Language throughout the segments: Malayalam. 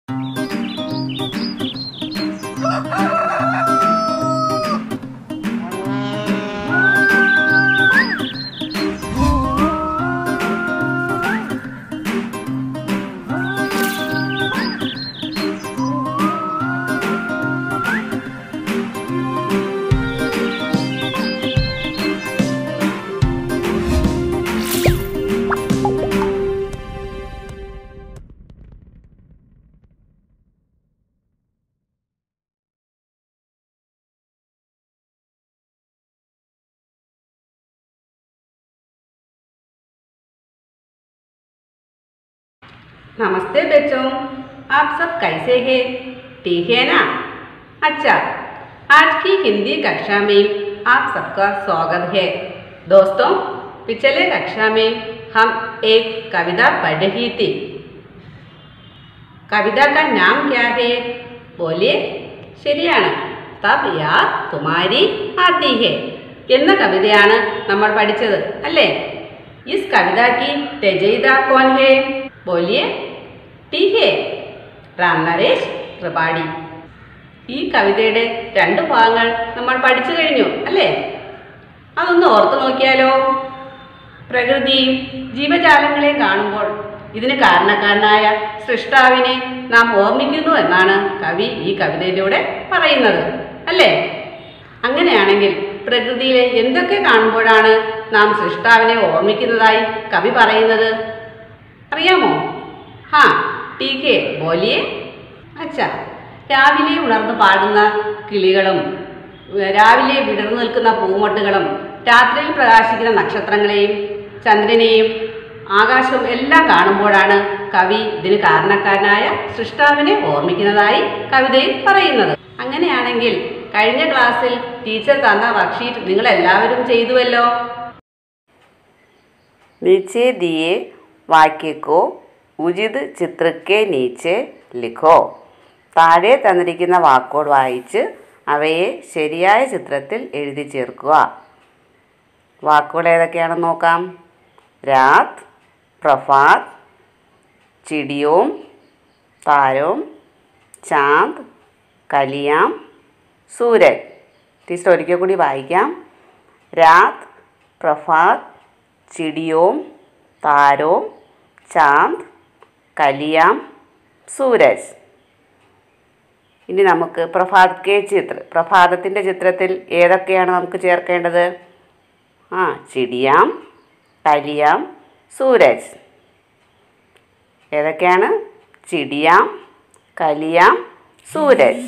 नमस्ते बच्चों आप सब कैसे हैं ठीक है ना अच्छा आज की हिंदी कक्षा में आप सबका स्वागत है दोस्तों पिछले कक्षा में हम एक कविता पढ़ रही थी कविता का नाम क्या है बोलिए ശരിയാണ് തബ് യാദ് തുമാരി ആത്തി ഹെ എന്ന കവിതയാണ് നമ്മൾ പഠിച്ചത് അല്ലേ ഇസ് കവിത की രചയിത കോൻ ഹെ बोलिए ठीक है റാം നരേഷ് ത്രിപാഠി ഈ കവിതയുടെ രണ്ട് ഭാഗങ്ങൾ നമ്മൾ പഠിച്ചു കഴിഞ്ഞു അല്ലേ അതൊന്ന് ഓർത്തു നോക്കിയാലോ പ്രകൃതിയും ജീവജാലങ്ങളെയും കാണുമ്പോൾ ഇതിന് കാരണക്കാരനായ സൃഷ്ടാവിനെ നാം ഓർമ്മിക്കുന്നു എന്നാണ് കവി ഈ കവിതയിലൂടെ പറയുന്നത് അല്ലേ അങ്ങനെയാണെങ്കിൽ പ്രകൃതിയിലെ എന്തൊക്കെ കാണുമ്പോഴാണ് നാം സൃഷ്ടാവിനെ ഓർമ്മിക്കുന്നതായി കവി പറയുന്നത് അറിയാമോ ഹാ ടീക്കെ ബോലിയെ അച്ഛാ രാവിലെ ഉണർന്ന് പാടുന്ന കിളികളും ഏ, രാവിലെ വിടർന്നു നിൽക്കുന്ന പൂമൊട്ടുകളും രാത്രിയിൽ പ്രകാശിക്കുന്ന നക്ഷത്രങ്ങളെയും ചന്ദ്രനെയും ആകാശവും എല്ലാം കാണുമ്പോഴാണ് കവി ഇതിന് കാരണക്കാരനായ സൃഷ്ടാവിനെ ഓർമ്മിക്കുന്നതായി കവിതയിൽ പറയുന്നത് അങ്ങനെയാണെങ്കിൽ കഴിഞ്ഞ ക്ലാസ്സിൽ ടീച്ചർ തന്ന വർക്ക്ഷീറ്റ് നിങ്ങൾ എല്ലാവരും ചെയ്തുവല്ലോ नीचे दिए वाक्य को ഉചിത് ചിത്ര के नीचे लिखो താഴെ തന്നിരിക്കുന്ന വാക്കോട് വായിച്ച് അവയെ ശരിയായ ചിത്രത്തിൽ എഴുതി ചേർക്കുക വാക്കുകൾ ഏതൊക്കെയാണെന്ന് നോക്കാം രാത് പ്രഭാത് ചിടിയോം താരോം ചാന്ദ് കലിയാം സൂരജ് ടീച്ചർ ഒരിക്കൽ കൂടി വായിക്കാം രാത് പ്രഭാത് ചിടിയോം താരോം ചാന്ദ് കലിയാം സൂരജ് ഇനി നമുക്ക് പ്രഭാത് കെ ചിത്ര പ്രഭാതത്തിൻ്റെ ചിത്രത്തിൽ ഏതൊക്കെയാണ് നമുക്ക് ചേർക്കേണ്ടത് ആ ചിടിയാം കലിയാം സൂരജ് ഏതൊക്കെയാണ് ചിടിയാം കലിയാം സൂരജ്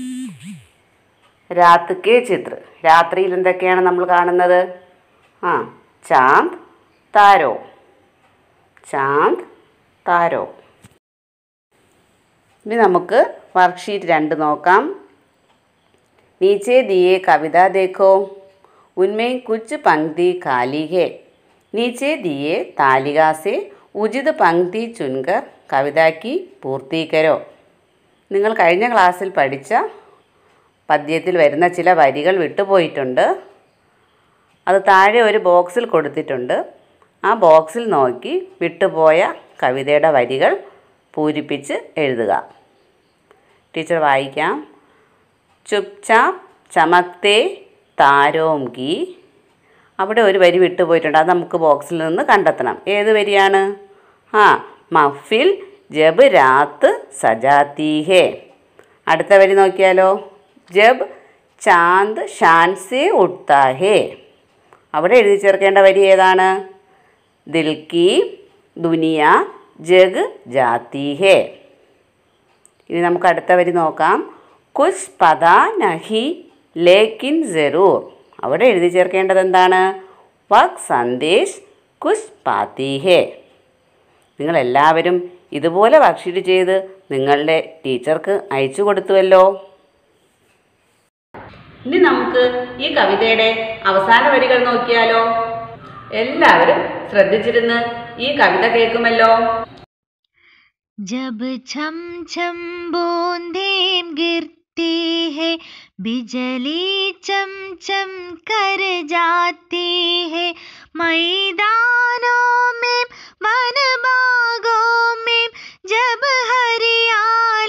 രാത്ത് കെ ചിത്ര രാത്രിയിൽ എന്തൊക്കെയാണ് നമ്മൾ കാണുന്നത് ആ ചാന്ദ് താരോ ചാന്ദ് താരോ ഇനി നമുക്ക് വർക്ക്ഷീറ്റ് രണ്ട് നോക്കാം नीचे दिए कविता देखो उनमें कुछ पंक्ति खाली है नीचे दिए तालिका से ഉചിത പങ്ക്തി ചുൻകർ കവിതാക്കി പൂർത്തീകരോ നിങ്ങൾ കഴിഞ്ഞ ക്ലാസ്സിൽ പഠിച്ച പദ്യത്തിൽ വരുന്ന ചില വരികൾ വിട്ടുപോയിട്ടുണ്ട് അത് താഴെ ഒരു ബോക്സിൽ കൊടുത്തിട്ടുണ്ട് ആ ബോക്സിൽ നോക്കി വിട്ടുപോയ കവിതയുടെ വരികൾ പൂരിപ്പിച്ച് എഴുതുക ടീച്ചർ വായിക്കാം ചുപ്ചാപ്പ് ചമക്തേ താരോം കി അവിടെ ഒരു വരി വിട്ടുപോയിട്ടുണ്ട് അത് നമുക്ക് ബോക്സിൽ നിന്ന് കണ്ടെത്തണം ഏത് വരിയാണ് ആ മഫിൽ ജബ് രാത്ത് സജാത്തി ഹേ അടുത്ത വരി നോക്കിയാലോ ജബ് ചാന്ദ് ഷാൻസെ ഉട്താ ഹേ അവിടെ എഴുതി ചേർക്കേണ്ട വരി ഏതാണ് ദിൽ കി ദുനിയ ജഗ് ജാത്തി ഹേ ഇനി നമുക്ക് അടുത്ത വരി നോക്കാം കുച്ച് പത നഹി ലേക്കിൻ ജറൂർ അവിടെ എഴുതി ചേർക്കേണ്ടത് എന്താണ് വക് സന്ദേശ് കുച്ച് പാത്തി ഹേ നിങ്ങളെല്ലാവരും ഇതുപോലെ വർക്ക്ഷീറ്റ് ചെയ്ത് നിങ്ങളുടെ ടീച്ചർക്ക് അയച്ചു കൊടുത്തുവല്ലോ ഇനി നമുക്ക് ഈ കവിതയുടെ അവസാന വരികൾ നോക്കിയാലോ എല്ലാവരും ശ്രദ്ധിച്ചിരുന്ന് ഈ കവിത കേൾക്കുമല്ലോ जब छम छम बूंदें गिरती है बिजली चम चम कर जाती है मैदानों में वन बागों में जब हरियाली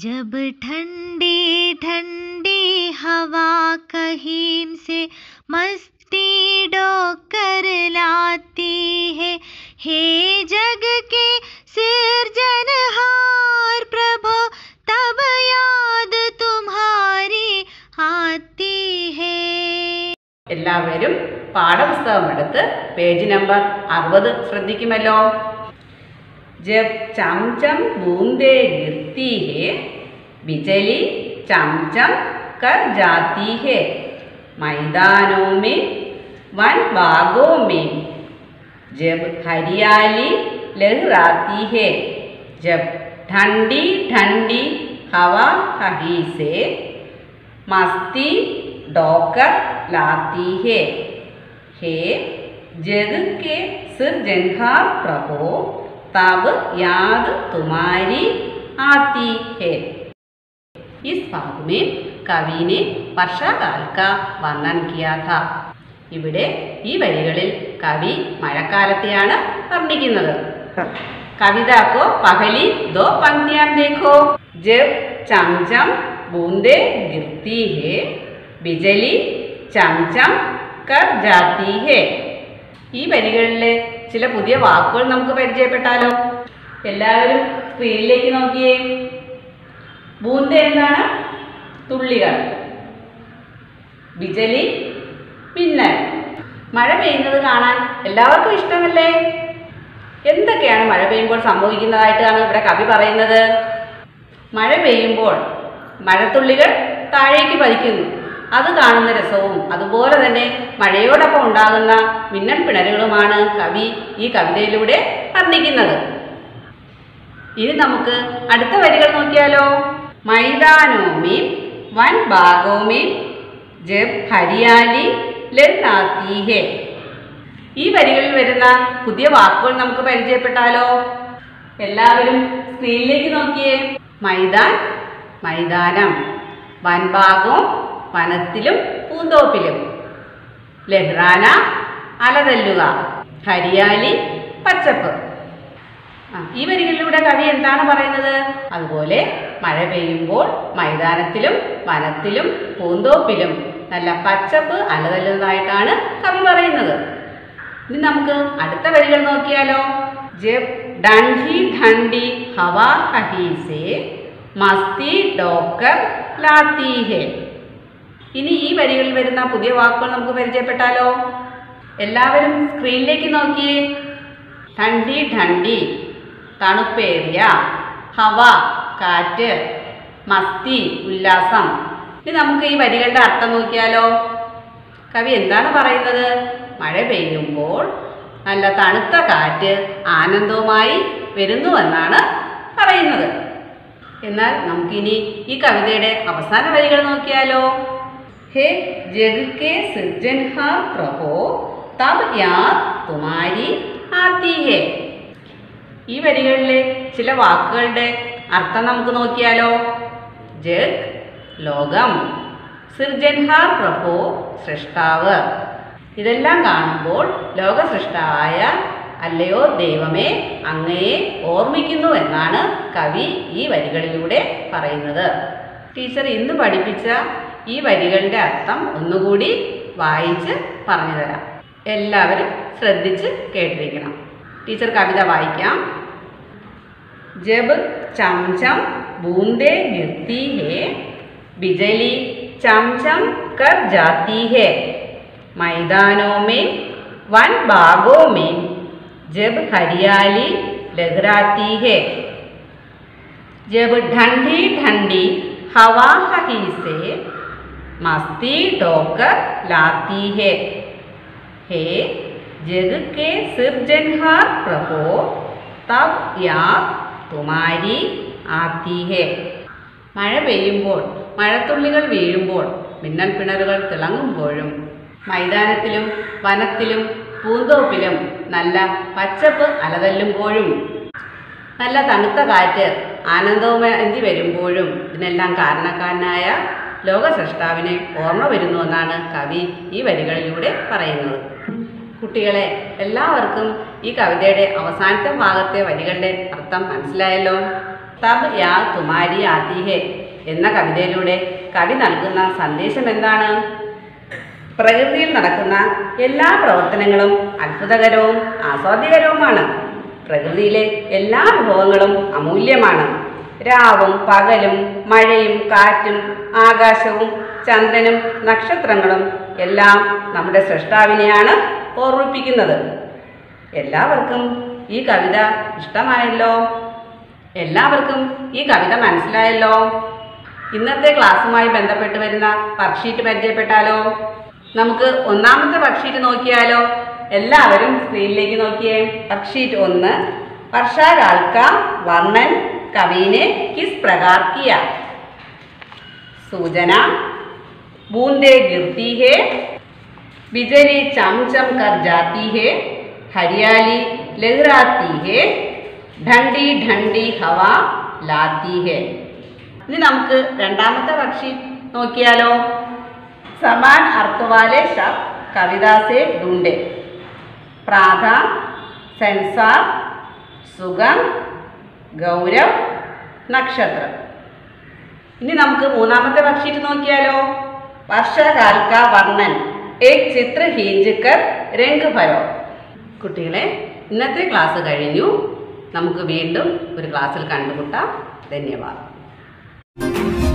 जब ठंडी ठंडी हवा कहीं से मस्ती डोकर लाती है हे जग के सिरजनहार प्रभो तब याद तुम्हारी आती है എല്ലാവരും പാഠപുസ്തകം എടുത്ത് പേജ് നമ്പർ അറുപത് ശ്രദ്ധിക്കുമല്ലോ ജബ് ചംചം ബൂന്തേ ഗിർത്തി ഹേ ബിജലി ചംചം കർ ജാती है मैदानों में वन बागों में जब हरियाली लहराती है जब ठंडी ठंडी हवा कहीं से मस्ती डोकर लाती है हे जग के सिरजनहार प्रभो तब याद तुम्हारी आती है इस भाग में कवि ने वर्षाकाल का वर्णन किया था ഇവിടെ ഈ വരികളിൽ കവി മഴക്കാലത്തെയാണ് വർണ്ണിക്കുന്നത് കവിത को पहली दो पंक्तियां देखो जब चमचम बूंदे गिरती है बिजली चमचम कर जाती है ഈ വരികളിലെ ചില പുതിയ വാക്കുകൾ നമുക്ക് പരിചയപ്പെട്ടാലോ എല്ലാവരും സ്ക്രീനിലേക്ക് നോക്കിയേ ബൂന്ത് എന്താണ് തുള്ളികൾ ബിജലി മിന്നൽ മഴ പെയ്യുന്നത് കാണാൻ എല്ലാവർക്കും ഇഷ്ടമല്ലേ എന്തൊക്കെയാണ് മഴ പെയ്യുമ്പോൾ സംഭവിക്കുന്നതായിട്ടാണ് ഇവിടെ കവി പറയുന്നത് മഴ പെയ്യുമ്പോൾ മഴത്തുള്ളികൾ താഴേക്ക് പതിക്കുന്നു അത് കാണുന്ന രസവും അതുപോലെ തന്നെ മഴയോടൊപ്പം ഉണ്ടാകുന്ന മിന്നൽ പിണരുകളുമാണ് കവി ഈ കവിതയിലൂടെ വർണ്ണിക്കുന്നത് ഇനി നമുക്ക് അടുത്ത വരികൾ നോക്കിയാലോ മൈതാനോമേം വൻ ഭാഗോമേം ജബ് ഹരിയാലി ലന്നാത്തി ഹേ ഈ വരികളിൽ വരുന്ന പുതിയ വാക്കുകൾ നമുക്ക് പരിചയപ്പെട്ടാലോ എല്ലാവരും സ്ക്രീനിലേക്ക് നോക്കിയേ മൈതാൻ മൈതാനം വൻഭാഗവും വനത്തിലും പൂന്തോപ്പിലും ലഹ്റാന അലതല്ലുക ഹരിയാലി പച്ചപ്പ് ആ, ഈ വരികളിലൂടെ കവി എന്താണ് പറയുന്നത് അതുപോലെ മഴ പെയ്യുമ്പോൾ മൈതാനത്തിലും വനത്തിലും പൂന്തോപ്പിലും നല്ല പച്ചപ്പ് അലതല്ലുന്നതായിട്ടാണ് കവി പറയുന്നത് ഇനി നമുക്ക് അടുത്ത വരികൾ നോക്കിയാലോ ജബ് ഡൺഹി ഠണ്ടി ഹവാ ഹഹീസെ മസ്തി ഡോക്കർ ലാത്തി ഹെ ഇനി ഈ വരികളിൽ വരുന്ന പുതിയ വാക്കുകൾ നമുക്ക് പരിചയപ്പെട്ടാലോ എല്ലാവരും സ്ക്രീനിലേക്ക് നോക്കിയേ ഠണ്ടി ഠണ്ടി തണുപ്പേറിയ ഹവ കാറ്റ് മസ്തി ഉല്ലാസം ഇനി നമുക്ക് ഈ വരികളുടെ അർത്ഥം നോക്കിയാലോ കവി എന്താണ് പറയുന്നത് മഴ പെയ്യുമ്പോൾ നല്ല തണുത്ത കാറ്റ് ആനന്ദവുമായി വരുന്നുവെന്നാണ് പറയുന്നത് എന്നാൽ നമുക്കിനി ഈ കവിതയുടെ അവസാന വരികൾ നോക്കിയാലോ ഹേ ജഗ് കെ സൃജൻഹാർ പ്രഭോ തബ് യാദ് തുമാരി ആത്തി ഹേ ഈ വരികളിലെ ചില വാക്കുകളുടെ അർത്ഥം നമുക്ക് നോക്കിയാലോ ജഗ് ലോകം സിർജൻഹാർ പ്രഭു സൃഷ്ടാവ് ഇതെല്ലാം കാണുമ്പോൾ ലോക സൃഷ്ടാവായ അല്ലയോ ദൈവമേ അങ്ങയെ ഓർമ്മിക്കുന്നു എന്നാണ് കവി ഈ വരികളിലൂടെ പറയുന്നത് ടീച്ചർ ഇന്ന് പഠിപ്പിച്ച ഈ വരികളുടെ അർത്ഥം ഒന്നുകൂടി വായിച്ച് പറഞ്ഞു തരാം എല്ലാവരും ശ്രദ്ധിച്ച് കേട്ടിരിക്കണം ടീച്ചർ കവിത വായിക്കാം जब चमचम बूंदे गिरती है बिजली चमचम कर जाती है मैदानों में वन बागों में जब हरियाली लहराती है जब ठंडी ठंडी हवा कहीं से मस्ती ढोकर लाती है हे जग के सिरजनहार प्रभो तब याद തുമാരി ആത്തി ഹേ മഴ പെയ്യുമ്പോൾ മഴത്തുള്ളികൾ വീഴുമ്പോൾ മിന്നൽ പിണറുകൾ തിളങ്ങുമ്പോഴും മൈതാനത്തിലും വനത്തിലും പൂന്തോപ്പിലും നല്ല പച്ചപ്പ് അലതല്ലുമ്പോഴും നല്ല തണുത്ത കാറ്റ് ആനന്ദവുമേന്തി വരുമ്പോഴും ഇതിനെല്ലാം കാരണക്കാരനായ ലോക സൃഷ്ടാവിനെ ഓർമ്മ വരുന്നുവെന്നാണ് കവി ഈ വരികളിലൂടെ പറയുന്നത് കുട്ടികളെ എല്ലാവർക്കും ഈ കവിതയുടെ അവസാനത്തെ ഭാഗത്തെ വരികളുടെ അർത്ഥം മനസ്സിലായല്ലോ തബ് യാ തുമാരി ആത്തി ഹേ എന്ന കവിതയിലൂടെ കവി നൽകുന്ന സന്ദേശം എന്താണ് പ്രകൃതിയിൽ നടക്കുന്ന എല്ലാ പ്രവർത്തനങ്ങളും അത്ഭുതകരവും ആസ്വാദ്യകരവുമാണ് പ്രകൃതിയിലെ എല്ലാ വിഭവങ്ങളും അമൂല്യമാണ് രാവും പകലും മഴയും കാറ്റും ആകാശവും ചന്ദ്രനും നക്ഷത്രങ്ങളും എല്ലാം നമ്മുടെ സൃഷ്ടാവിനെയാണ് ഓർമ്മിപ്പിക്കുന്നത് എല്ലാവർക്കും ഈ കവിത ഇഷ്ടമായല്ലോ എല്ലാവർക്കും ഈ കവിത മനസ്സിലായല്ലോ ഇന്നത്തെ ക്ലാസ്സുമായി ബന്ധപ്പെട്ട് വരുന്ന വർക്ക്ഷീറ്റ് പരിചയപ്പെട്ടാലോ നമുക്ക് ഒന്നാമത്തെ വർക്ക്ഷീറ്റ് നോക്കിയാലോ എല്ലാവരും സ്ക്രീനിലേക്ക് നോക്കിയേ വർക്ക്ഷീറ്റ് ഒന്ന് വർഷാകാൽ का वर्णन कवि ने किस प्रकार किया सूचना बूंदे गिरती है बिजली चमचम कर जाती है हरियाली लहराती है ठंडी ठंडी हवा लाती है ഇനി നമുക്ക് രണ്ടാമത്തെ വർക്ക്ഷീറ്റ് നോക്കിയാലോ സമാൻ അർത്ഥവാലെ ശബ്ദ് കവിതാസെ ഡൂണ്ടെ പ്രാധ സെൻസാർ സുഗം ഗൗരവ് നക്ഷത്രം ഇനി നമുക്ക് മൂന്നാമത്തെ വർക്ക്ഷീറ്റ് നോക്കിയാലോ വർഷകാൽ കാ വർണ്ണൻ ഏക് ചിത്ര ഹീഞ്ചിക്കർ രംഗ് ഭരോ കുട്ടികളെ ഇന്നത്തെ ക്ലാസ് കഴിഞ്ഞു നമുക്ക് വീണ്ടും ഒരു ക്ലാസ്സിൽ കണ്ടുമുട്ടാം ധന്യവാദം